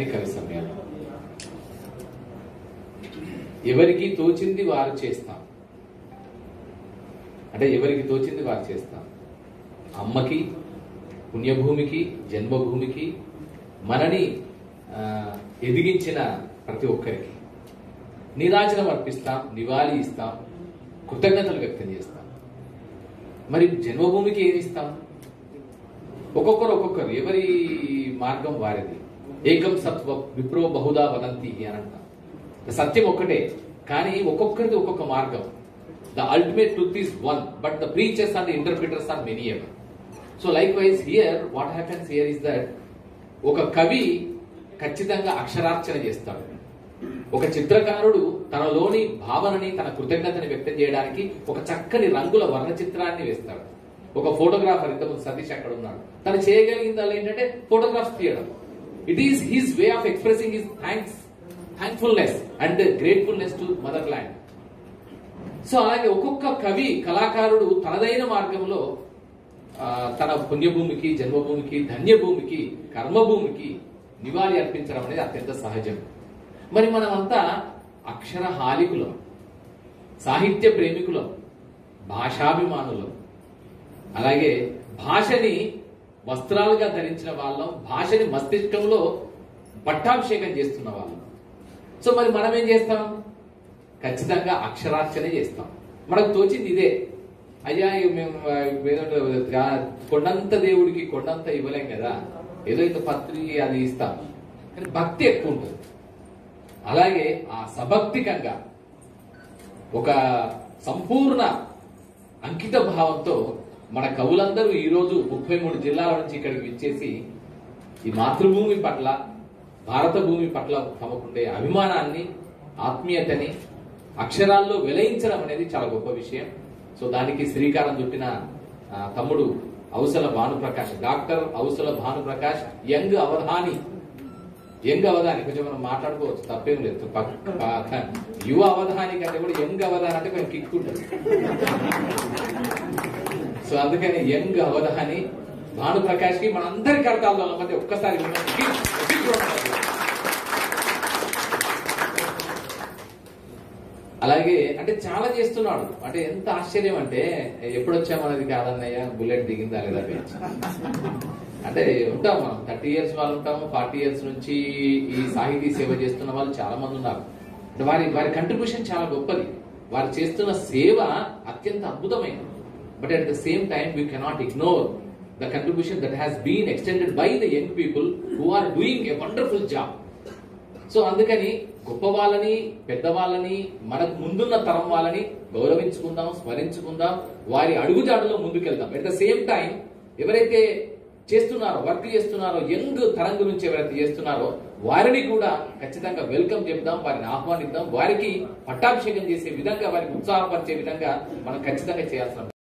కవి సమ్మేళనం ఎవరికి తోచింది వారు చేస్తాం అంటే ఎవరికి తోచింది వారు చేస్తాం అమ్మకి పుణ్యభూమికి జన్మభూమికి మనని ఆ, ఎదిగించిన ప్రతి ఒక్కరికి నీరాజనం అర్పిస్తాం నివాళి ఇస్తాం కృతజ్ఞతలు వ్యక్తం చేస్తాం మరి జన్మభూమికి ఏమి ఇస్తాం ఒక్కొక్కరు ఒక్కొక్కరు ఎవరి మార్గం వారిది ఏకం సత్వ విప్రో బహుదా వదంతి అని అంటాం సత్యం ఒక్కటే కానీ ఒక్కొక్కరిది ఒక్కొక్క మార్గం the ultimate truth is one but the preachers and interpreters are many ever so likewise here what happens here is that ఒక కవి ఖచ్చితంగా అక్షరార్చన చేస్తాడు ఒక చిత్రకారుడు తనలోని భావనని తన కృతజ్ఞతని వ్యక్తం చేయడానికి ఒక చక్కని రంగుల వర్ణ చిత్రాన్ని వేస్తాడు ఒక ఫోటోగ్రాఫర్ ఇంతకుముందు సతీష్ అక్కడ ఉన్నాడు తను చేయగలిగింది ఏంటంటే ఫోటోగ్రాఫ్స్ తీయడం it is his way of expressing his thanks thankfulness and gratefulness to motherland so అలాగే ఒక్కొక్క కవి కళాకారుడు తనదైన మార్గంలో ఆ, తన పుణ్యభూమికి జన్మభూమికి ధన్యభూమికి కర్మభూమికి నివాళి అర్పించడం అనేది అత్యంత సహజం మరి మనమంతా అక్షర హాలికులం సాహిత్య ప్రేమికులం భాషాభిమానులం అలాగే భాషని వస్త్రాలుగా ధరించిన వాళ్ళం భాషని మస్తిష్కంలో పట్టాభిషేకం చేస్తున్న వాళ్ళం సో మరి మనం ఏం చేస్తాం ఖచ్చితంగా అక్షరార్చన చేస్తాం మనకు తోచింది ఇదే అయ్యా ఇక మేము ఆ, ఏదో ఆ, కొండంత దేవుడికి కొండంత ఇవ్వలేం కదా ఏదో ఇంత పత్రి అది ఇస్తాం కానీ భక్తి ఎక్కువ ఉంటుంది అలాగే ఆ సభక్తికంగా ఒక సంపూర్ణ అంకిత భావంతో మన కవులందరూ ఈరోజు ముప్పై మూడు జిల్లాల నుంచి ఇక్కడికి విచ్చేసి ఈ మాతృభూమి పట్ల భారత భూమి పట్ల తమకుండే అభిమానాన్ని ఆత్మీయతని అక్షరాల్లో వెలయించడం అనేది చాలా గొప్ప విషయం సో దానికి శ్రీకారం చుట్టిన ఆ, తమ్ముడు Avasala Bhanuprakash doctor Avasala Bhanuprakash young avadhani young avadhani కొంచెం మనం మాట్లాడుకోవచ్చు తప్పేం లేదు పక్క- పక్క- యువ అవధాని కంటే కూడా యంగ్ అవధాని అంటే కొంచెం కిక్ ఉంటుంది సో అందుకని యంగ్ అవధాని భానుప్రకాష్ కి మన అందరి కడతాల మధ్య ఒక్కసారి వినండి. Big- big round of applause. అలాగే అంటే చాలా చేస్తున్నాడు అంటే ఎంత ఆశ్చర్యం అంటే ఎప్పుడు వచ్చామనేది కాదన్నయ్య బుల్లెట్ దిగిందా లేదా గురించి. అంటే ఉంటాం మనం థర్టీ ఇయర్స్ వాళ్ళు ఉంటాము ఫార్టీ ఇయర్స్ నుంచి ఈ సాహితీ సేవ చేస్తున్న వాళ్ళు చాలా మంది ఉన్నారు అంటే వారి వారి కంట్రిబ్యూషన్ చాలా గొప్పది వారు చేస్తున్న సేవ అత్యంత అద్భుతమైనది but at the same time we cannot ignore the contribution that has been extended by the young people who are doing a wonderful job so అందుకని గొప్ప వాళ్ళని పెద్దవాళ్ళని మనకు ముందున్న తరం వాళ్ళని గౌరవించుకుందాం స్మరించుకుందాం వారి అడుగుజాడలో ముందుకెళ్దాం ఎట్ ద సేమ్ టైం ఎవరైతే చేస్తున్నారో వర్క్ చేస్తున్నారో యంగ్ తరం గురించి ఎవరైతే చేస్తున్నారో వారిని కూడా ఖచ్చితంగా వెల్కమ్ చెప్దాం వారిని ఆహ్వానిద్దాం వారికి పట్టాభిషేకం చేసే విధంగా వారికి ఉత్సాహపరిచే విధంగా మనం ఖచ్చితంగా చేయాల్సిన